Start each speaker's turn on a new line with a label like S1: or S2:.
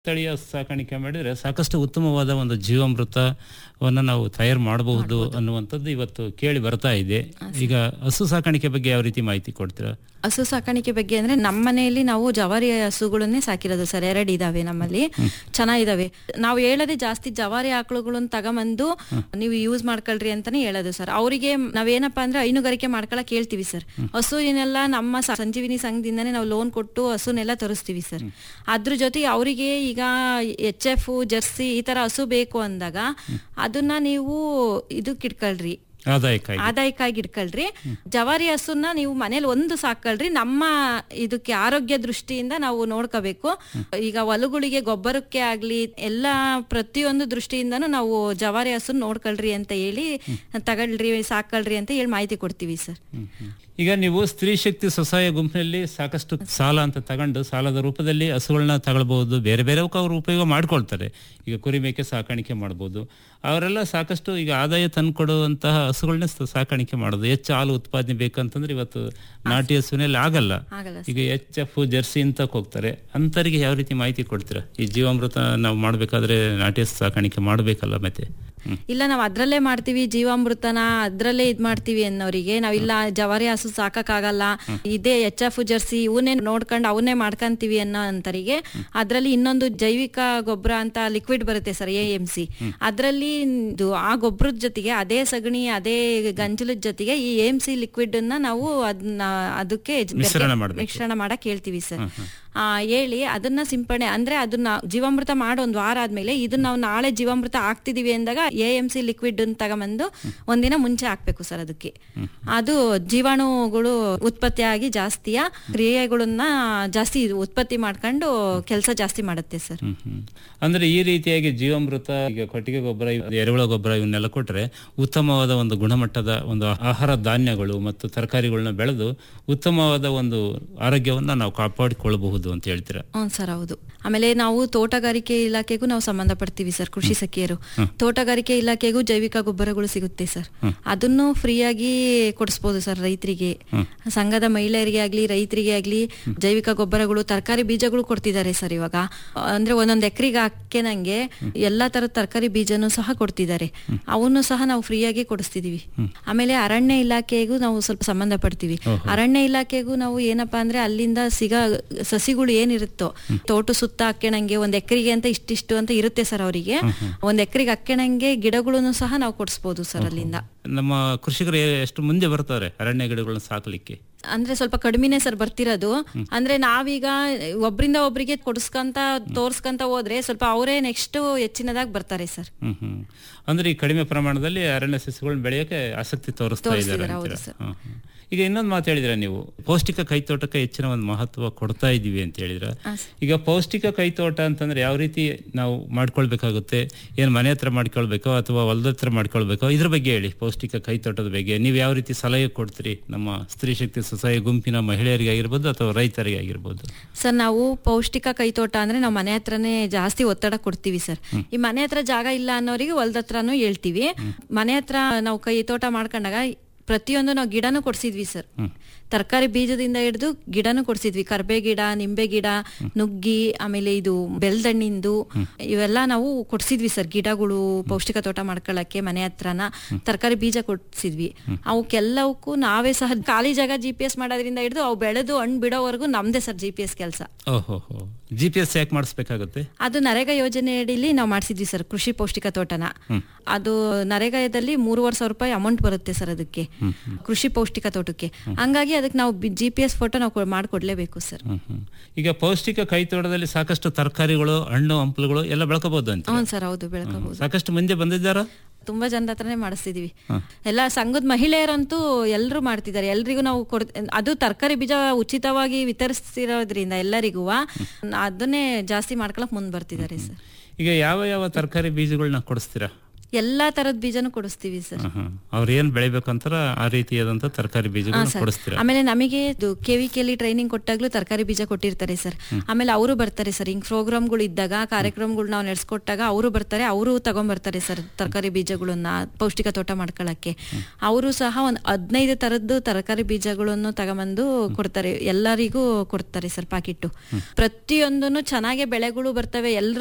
S1: ತಳಿಯ ಸಾಕಾಣಿಕೆ ಮಾಡಿದ್ರೆ ಸಾಕಷ್ಟು ಉತ್ತಮವಾದ ಒಂದು ಜೀವಾಮೃತವನ್ನು ನಾವು ತಯಾರು ಮಾಡಬಹುದು ಅನ್ನುವಂಥದ್ದು ಇವತ್ತು ಕೇಳಿ ಬರ್ತಾ ಇದೆ ಈಗ ಹಸು ಸಾಕಾಣಿಕೆ ಬಗ್ಗೆ ಯಾವ ರೀತಿ ಮಾಹಿತಿ ಕೊಡ್ತೀರಾ
S2: ಹಸು ಸಾಕಾಣಿಕೆ ಬಗ್ಗೆ ಅಂದ್ರೆ ನಮ್ಮ ಮನೆಯಲ್ಲಿ ನಾವು ಜವಾರಿ ಹಸುಗಳನ್ನೇ ಸಾಕಿರೋದು ಸರ್ ಎರಡು ಇದಾವೆ ನಮ್ಮಲ್ಲಿ ಚೆನ್ನಾಗಿದಾವೆ ನಾವು ಹೇಳೋದೇ ಜಾಸ್ತಿ ಜವಾರಿ ಆಕಳುಗಳನ್ನ ತಗೊಂಬಂದು ನೀವು ಯೂಸ್ ಮಾಡ್ಕೊಳ್ರಿ ಅಂತಾನೆ ಹೇಳೋದು ಸರ್ ಅವರಿಗೆ ನಾವೇನಪ್ಪಾ ಅಂದ್ರೆ ಹೈನುಗಾರಿಕೆ ಮಾಡ್ಕೊಳಕ್ ಹೇಳ್ತೀವಿ ಸರ್ ಹಸುವಿನೆಲ್ಲ ನಮ್ಮ ಸ- ಸಂಜೀವಿನಿ ಸಂಘದಿಂದಾನೇ ನಾವು ಲೋನ್ ಕೊಟ್ಟು ಹಸುನೆಲ್ಲ ತರಿಸ್ತೀವಿ ಸರ್ ಅದ್ರ ಜೊತೆಗೆ ಅವರಿಗೆ ಈಗ ಎಚ್ ಎಫ್ ಜರ್ಸಿ ಈ ತರ ಹಸು ಬೇಕು ಅಂದಾಗ ಅದನ್ನ ನೀವು ಇದಕ್ಕೆ ಇಟ್ಕೊಳ್ರಿ
S1: ಆದಾಯಕ್ಕಾಗಿ
S2: ಆದಾಯಕ್ಕಾಗಿ ಇಟ್ಕೊಳ್ರಿ ಜವಾರಿ ಹಸುನ ನೀವು ಮನೇಲಿ ಒಂದು ಸಾಕಳ್ರಿ ನಮ್ಮ ಇದಕ್ಕೆ ಆರೋಗ್ಯ ದೃಷ್ಟಿಯಿಂದ ನಾವು ನೋಡ್ಕೋಬೇಕು ಈಗ ಹೊಲಗಳಿಗೆ ಗೊಬ್ಬರಕ್ಕೆ ಆಗ್ಲಿ ಎಲ್ಲ ಪ್ರತಿಯೊಂದು ದೃಷ್ಟಿಯಿಂದನೂ ನಾವು ಜವಾರಿ ಹಸುನ ನೋಡ್ಕೊಳ್ರಿ ಅಂತ ಹೇಳಿ ತಗೊಳ್ರಿ ಸಾಕಳ್ರಿ ಅಂತ ಹೇಳಿ ಮಾಹಿತಿ ಕೊಡ್ತೀವಿ ಸರ್
S1: ಹ್ಮ್, ಹ್ಮ್. ಈಗ ನೀವು ಸ್ತ್ರೀ ಶಕ್ತಿ ಸ್ವಸಹಾಯ ಗುಂಪಿನಲ್ಲಿ ಸಾಕಷ್ಟು ಸಾಲ ಅಂತ ತಗೊಂಡು ಸಾಲದ ರೂಪದಲ್ಲಿ ಹಸುಗಳನ್ನ ತಗೊಳ್ಬಹುದು ಬೇರೆ ಬೇರೆ ಅವರು ಉಪಯೋಗ ಮಾಡ್ಕೊಳ್ತಾರೆ ಈಗ ಕುರಿ ಮೇಕೆ ಸಾಕಾಣಿಕೆ ಮಾಡ್ಬೋದು ಅವರೆಲ್ಲ ಸಾಕಷ್ಟು ಈಗ ಆದಾಯ ತಂದ್ಕೊಡುವಂತಹ ಹಸುಗಳನ್ನ ಸ- ಸಾಕಾಣಿಕೆ ಮಾಡೋದು ಹೆಚ್ಚು ಹಾಲು ಉತ್ಪಾದನೆ ಬೇಕಂತಂದ್ರೆ ಇವತ್ತು ನಾಟಿ ಹಸುವಿನಲ್ಲಿ ಆಗಲ್ಲ
S2: ಆಗಲ್ಲ
S1: ಈಗ ಎಚ್ ಎಫ್ ಜರ್ಸಿ ಅಂತ ಹೋಗ್ತಾರೆ ಅಂತರಿಗೆ ಯಾವ ರೀತಿ ಮಾಹಿತಿ ಕೊಡ್ತೀರಾ ಈ ಜೀವಾಮೃತ ನಾವು ಮಾಡ್ಬೇಕಾದ್ರೆ ನಾಟಿ ಹಸು ಸಾಕಾಣಿಕೆ ಮಾಡಬೇಕಲ್ಲ ಮತ್ತೆ ಹ್ಮ್.
S2: ಇಲ್ಲ ನಾವು ಅದ್ರಲ್ಲೇ ಮಾಡ್ತೀವಿ ಜೀವಾಮೃತನ ಅದ್ರಲ್ಲೇ ಇದ್ ಮಾಡ್ತೀವಿ ಅನ್ನೋರಿಗೆ ನಾವಿಲ್ಲ ಜವಾರಿ ಹಸು ಸಾಕಕ್ಕಾಗಲ್ಲ ಇದೇ ಎಚ್ ಎಫ್ ಜರ್ಸಿ ಇವನ್ನೇ ನೋಡ್ಕೊಂಡು ಅವನ್ನೇ ಮಾಡ್ಕಂತೀವಿ ಅನ್ನೋ ಅಂತರಿಗೆ ಅದ್ರಲ್ಲಿ ಇನ್ನೊಂದು ಜೈವಿಕ ಗೊಬ್ಬರ ಅಂತ ಲಿಕ್ವಿಡ್ ಬರುತ್ತೆ ಸರ್ ಎ ಎಂ ಸಿ ಅದ್ರಲ್ಲಿ ಇದು ಆ ಗೊಬ್ಬರದ ಜೊತೆಗೆ ಅದೇ ಸಗಣಿ ಅದೇ ಗಂಜಲದ ಜೊತೆಗೆ ಈ ಎಂ ಸಿ ಲಿಕ್ವಿಡ್ ಅನ್ನ ನಾವು ಅದನ್ನ ಅದಕ್ಕೆ
S1: ಮಿಶ್ರಣ ಮಾಡ್ಬೇಕು.
S2: ಮಿಶ್ರಣ ಮಾಡಕ್ ಹೇಳ್ತೀವಿ ಸರ್ ಆ ಹೇಳಿ ಅದನ್ನ ಸಿಂಪಡಣೆ ಅಂದ್ರೆ ಅದನ್ನ ಜೀವಾಮೃತ ಮಾಡಿ ಒಂದ್ ವಾರ ಆದ್ಮೇಲೆ ಇದನ್ನ ನಾವು ನಾಳೆ ಜೀವಾಮೃತ ಹಾಕ್ತಿದೀವಿ ಅಂದಾಗ ಎ ಎಂ ಸಿ ಲಿಕ್ವಿಡ್ ತಗೊಂಬಂದು ಒಂದಿನ ಮುಂಚೆ ಹಾಕ್ಬೇಕು ಸರ್ ಅದಕ್ಕೆ ಅದು ಜೀವಾಣುಗಳು ಉತ್ಪತ್ತಿಯಾಗಿ ಜಾಸ್ತಿಯ ಕ್ರಿಯೆಗಳನ್ನ ಜಾಸ್ತಿ ಉತ್ಪತ್ತಿ ಮಾಡ್ಕೊಂಡು ಕೆಲಸ ಜಾಸ್ತಿ ಮಾಡುತ್ತೆ ಸರ್
S1: ಹ್ಮ್ ಹ್ಮ್. ಅಂದ್ರೆ ಈ ರೀತಿಯಾಗಿ ಜೀವಾಮೃತ ಈಗ ಕೊಟ್ಟಿಗೆ ಗೊಬ್ಬರ ಇವ್- ಎರೆಹುಳ ಗೊಬ್ಬರ ಇವನ್ನೆಲ್ಲ ಕೊಟ್ರೆ ಉತ್ತಮವಾದ ಒಂದು ಗುಣಮಟ್ಟದ ಒಂದು ಆಹಾರ ಧಾನ್ಯಗಳು ಮತ್ತು ತರಕಾರಿಗಳನ್ನ ಬೆಳೆದು ಉತ್ತಮವಾದ ಒಂದು ಆರೋಗ್ಯವನ್ನ ನಾವು ಕಾಪಾಡಿಕೊಳ್ಳಬಹುದು ಅಂತ ಹೇಳ್ತೀರಾ
S2: ಹ್ಞೂ ಸರ್ ಹೌದು ಆಮೇಲೆ ನಾವು ತೋಟಗಾರಿಕೆ ಇಲಾಖೆಗೂ ನಾವು ಸಂಬಂಧ ಪಡ್ತೀವಿ ಸರ್ ಕೃಷಿ ಸಖಿಯರು ತೋಟಗಾರಿಕೆ ಇಲಾಖೆಗೂ ಜೈವಿಕ ಗೊಬ್ಬರಗಳು ಸಿಗುತ್ತೆ ಸರ್ ಅದನ್ನು ಫ್ರೀಯಾಗಿ ಕೊಡಿಸ್ಬೋದು ಸರ್ ರೈತರಿಗೆ ಸಂಘದ ಮಹಿಳೆಯರಿಗೆ ಆಗ್ಲಿ ರೈತರಿಗೆ ಆಗ್ಲಿ ಜೈವಿಕ ಗೊಬ್ಬರಗಳು ತರಕಾರಿ ಬೀಜಗಳು ಕೊಡ್ತಿದ್ದಾರೆ ಸರ್ ಇವಾಗ ಅಂದ್ರೆ ಒಂದೊಂದು ಎಕರೆಗೆ ಹಾಕೆ ನಂಗೆ ಎಲ್ಲಾ ತರದ ತರಕಾರಿ ಬೀಜನೂ ಸಹ ಕೊಡ್ತಿದ್ದಾರೆ ಅವನ್ನು ಸಹ ನಾವು ಫ್ರೀಯಾಗಿ ಕೊಡಿಸ್ತಿದೀವಿ ಆಮೇಲೆ ಅರಣ್ಯ ಇಲಾಖೆಗೂ ನಾವು ಸ್ವಲ್ಪ ಸಂಬಂಧ ಪಡ್ತೀವಿ ಅರಣ್ಯ ಇಲಾಖೆಗೂ ನಾವು ಏನಪ್ಪಾ ಅಂದ್ರೆ ಅಲ್ಲಿಂದ ಸಿಗ ಸಸಿಗಳು ಏನಿರುತ್ತೋ ತೋಟ ಸುತ್ತ ಹಾಕ್ಯಣಂಗೆ ಒಂದ್ ಎಕರೆಗೆ ಅಂತ ಇಷ್ಟಿಷ್ಟು ಅಂತ ಇರುತ್ತೆ ಸರ್ ಅವರಿಗೆ ಒಂದ್ ಎಕರೆಗೆ ಹಾಕ್ಯಣಂಗೆ ಗಿಡಗಳನ್ನು ಸಹ ನಾವು ಕೊಡಿಸ್ಬೋದು ಸರ್ ಅಲ್ಲಿಂದ
S1: ನಮ್ಮ ಕೃಷಿಕರು ಎಷ್ಟು ಮುಂದೆ ಬರ್ತಾರೆ ಅರಣ್ಯ ಗಿಡಗಳನ್ನ ಸಾಕಲಿಕ್ಕೆ
S2: ಅಂದ್ರೆ ಸ್ವಲ್ಪ ಕಡಿಮೆನೆ ಸರ್ ಬರ್ತಿರೋದು ಅಂದ್ರೆ ನಾವೀಗ ಒಬ್ರಿಂದ ಒಬ್ರಿಗೆ ಕೊಡಿಸ್ಕಂತ ತೋರ್ಸ್ಕಂತ ಹೋದ್ರೆ ಸ್ವಲ್ಪ ಅವರೇ ನೆಕ್ಸ್ಟ್ ಹೆಚ್ಚಿನದಾಗಿ ಬರ್ತಾರೆ ಸರ್
S1: ಹ್ಮ್ ಹ್ಮ್ ಅಂದ್ರೆ ಈ ಕಡಿಮೆ ಪ್ರಮಾಣದಲ್ಲಿ ಅರಣ್ಯ ಸಸ್ಯಗಳನ್ನ ಬೆಳೆಯಕ್ಕೆ ಆಸಕ್ತಿ ತೋರಿಸ್ತಾ ಇದ್ದಾರೆ
S2: ತೋರಿಸ್ತಿದ್ದಾರೆ, ಹೌದು
S1: ಅಂತೀರಾ?
S2: ಸರ್.
S1: ಹ್ಮ್, ಹ್ಮ್. ಈಗ ಇನ್ನೊಂದು ಮಾತು ಹೇಳಿದ್ರೆ ನೀವು ಪೌಷ್ಟಿಕ ಕೈತೋಟಕ್ಕೆ ಹೆಚ್ಚಿನ ಒಂದು ಮಹತ್ವ ಕೊಡ್ತಾ ಇದೀವಿ ಅಂತ ಹೇಳಿದ್ರ ಈಗ ಪೌಷ್ಟಿಕ ಕೈತೋಟ ಅಂತಂದ್ರೆ ಯಾವ ರೀತಿ ನಾವು ಮಾಡ್ಕೊಳ್ಬೇಕಾಗುತ್ತೆ ಏನ್ ಮನೆ ಹತ್ರ ಮಾಡ್ಕೊಳ್ಬೇಕೋ ಅಥವಾ ಹೊಲದ ಹತ್ರ ಮಾಡ್ಕೊಳ್ಬೇಕೋ ಇದ್ರ ಬಗ್ಗೆ ಹೇಳಿ ಪೌಷ್ಟಿಕ ಕೈತೋಟದ ಬಗ್ಗೆ ನೀವು ಯಾವ ರೀತಿ ಸಲಹೆ ಕೊಡ್ತೀರಿ ನಮ್ಮ ಸ್ತ್ರೀ ಶಕ್ತಿ ಸ್ವಸಹಾಯ ಗುಂಪಿನ ಮಹಿಳೆಯರಿಗೆ ಆಗಿರ್ಬೋದು ಅಥವಾ ರೈತರಿಗೆ ಆಗಿರ್ಬೋದು
S2: ಸರ್ ನಾವು ಪೌಷ್ಟಿಕ ಕೈತೋಟ ಅಂದ್ರೆ ನಾವು ಮನೆ ಹತ್ರನೇ ಜಾಸ್ತಿ ಒತ್ತಡ ಕೊಡ್ತೀವಿ ಸರ್ ಈ ಮನೆ ಹತ್ರ ಜಾಗ ಇಲ್ಲ ಅನ್ನೋರಿಗೆ ಹೊಲ್ದ ಹತ್ರನೂ ಹೇಳ್ತೀವಿ ಮನೆ ಹತ್ರ ನಾವು ಕೈತೋಟ ಮಾಡ್ಕೊಂಡಾಗ ಪ್ರತಿಯೊಂದು ನಾವು ಗಿಡನೂ ಕೊಡ್ಸಿದ್ವಿ ಸರ್ ತರಕಾರಿ ಬೀಜದಿಂದ ಹಿಡಿದು ಗಿಡನೂ ಕೊಡ್ಸಿದ್ವಿ ಕರ್ಬೆ ಗಿಡ ನಿಂಬೆ ಗಿಡ ನುಗ್ಗಿ ಆಮೇಲೆ ಇದು ಬೆಲ್ದಣ್ಣಿಂದು ಇವೆಲ್ಲ ನಾವು ಕೊಡ್ಸಿದ್ವಿ ಸರ್ ಗಿಡಗಳು ಪೌಷ್ಟಿಕ ತೋಟ ಮಾಡ್ಕೊಳ್ಳಕ್ಕೆ ಮನೆ ಹತ್ರನ ತರಕಾರಿ ಬೀಜ ಕೊಡ್ಸಿದ್ವಿ ಅವಕ್ಕೆಲ್ಲವಕ್ಕೂ ನಾವೇ ಸಹ ಖಾಲಿ ಜಾಗ ಜಿ ಪಿ ಎಸ್ ಮಾಡೋದ್ರಿಂದ ಹಿಡಿದು ಅವು ಬೆಳೆದು ಹಣ್ಣು ಬಿಡೋವರೆಗೂ ನಮ್ದೇ ಸರ್ ಜಿ ಪಿ ಎಸ್ ಕೆಲಸ
S1: ಓಹೋ ಹೋ ಜಿ ಪಿ ಎಸ್ ಯಾಕೆ ಮಾಡಿಸ್ಬೇಕಾಗುತ್ತೆ
S2: ಅದು ನರೇಗಾ ಯೋಜನೆ ಅಡಿಲಿ ನಾವು ಮಾಡಿಸಿದ್ವಿ ಸರ್ ಕೃಷಿ ಪೌಷ್ಟಿಕ ತೋಟನ ಅದು ನರೇಗಾದಲ್ಲಿ ಮೂರುವರೆ ಸಾವಿರ ರೂಪಾಯಿ ಅಮೌಂಟ್ ಬರುತ್ತೆ ಸರ್ ಅದಕ್ಕೆ ಕೃಷಿ ಪೌಷ್ಟಿಕ ತೋಟಕ್ಕೆ ಹಂಗಾಗಿ ಅದಕ್ಕೆ ನಾವು ಜಿ ಪಿ ಎಸ್ ಫೋಟೋ ನಾವು ಮಾಡ್ಕೊಡ್ಲೇಬೇಕು ಸರ್
S1: ಹ್ಮ್ ಹ್ಮ್. ಈಗ ಪೌಷ್ಟಿಕ ಕೈತೋಟದಲ್ಲಿ ಸಾಕಷ್ಟು ತರಕಾರಿಗಳು ಹಣ್ಣು ಹಂಪಲುಗಳು ಎಲ್ಲ ಬೆಳ್ಕೋಬಹುದು ಅಂತ
S2: ಹ್ಞೂ ಸರ್ ಹೌದು ಬೆಳ್ಕೋಬಹುದು
S1: ಸಾಕಷ್ಟು ಮುಂದೆ ಬಂದಿದ್ದಾರಾ
S2: ತುಂಬಾ ಜನರ ಹತ್ರನೇ ಮಾಡಿಸ್ತಿದೀವಿ ಎಲ್ಲ ಸಂಘದ ಮಹಿಳೆಯರಂತೂ ಎಲ್ಲರೂ ಮಾಡ್ತಿದ್ದಾರೆ ಎಲ್ರಿಗೂ ನಾವು ಕೊಡ್ ಅದು ತರಕಾರಿ ಬೀಜ ಉಚಿತವಾಗಿ ವಿತರಿಸ್ತಿರೋದ್ರಿಂದ ಎಲ್ಲರಿಗೂ ಅದನ್ನೇ ಜಾಸ್ತಿ ಮಾಡ್ಕೊಳಕ್ ಮುಂದ್ ಬರ್ತಿದ್ದಾರೆ ಸರ್
S1: ಈಗ ಯಾವ ಯಾವ ತರಕಾರಿ ಬೀಜಗಳನ್ನ ಕೊಡಿಸ್ತೀರಾ
S2: ಎಲ್ಲಾ ತರದ ಬೀಜನೂ ಕೊಡಿಸ್ತೀವಿ ಸರ್
S1: ಅವ್ರು ಏನ್ ಬೆಳಿಬೇಕಂತಾರ ಆ ರೀತಿಯಾದಂತ ತರಕಾರಿ ಬೀಜಗಳನ್ನ ಕೊಡಿಸ್ತೀರಾ
S2: ಆಮೇಲೆ ನಮಗೆ ಕೆವಿಕೆಲಿ ಟ್ರೈನಿಂಗ್ ಕೊಟ್ಟಾಗ್ಲೂ ತರಕಾರಿ ಬೀಜ ಕೊಟ್ಟಿರ್ತಾರೆ ಸರ್ ಆಮೇಲೆ ಅವರು ಬರ್ತಾರೆ ಸರ್ ಹಿಂಗ್ ಪ್ರೋಗ್ರಾಮ್ಗಳು ಇದ್ದಾಗ ಕಾರ್ಯಕ್ರಮಗಳು ನಾವು ನಡೆಸ್ಕೊಟ್ಟಾಗ ಅವರು ಬರ್ತಾರೆ ಅವರು ತಗೊಂಡ್ಬರ್ತಾರೆ ಸರ್ ತರಕಾರಿ ಬೀಜಗಳನ್ನ ಪೌಷ್ಟಿಕ ತೋಟ ಮಾಡ್ಕೊಳಕ್ಕೆ ಅವರು ಸಹ ಒಂದ್ ಹದಿನೈದು ತರದ್ದು ತರಕಾರಿ ಬೀಜಗಳನ್ನು ತಗೊಂಬಂದು ಕೊಡ್ತಾರೆ ಎಲ್ಲರಿಗೂ ಕೊಡ್ತಾರೆ ಸರ್ ಪಾಕಿಟ್ಟು ಪ್ರತಿಯೊಂದನ್ನು ಚೆನ್ನಾಗೆ ಬೆಳೆಗಳು ಬರ್ತವೆ ಎಲ್ರ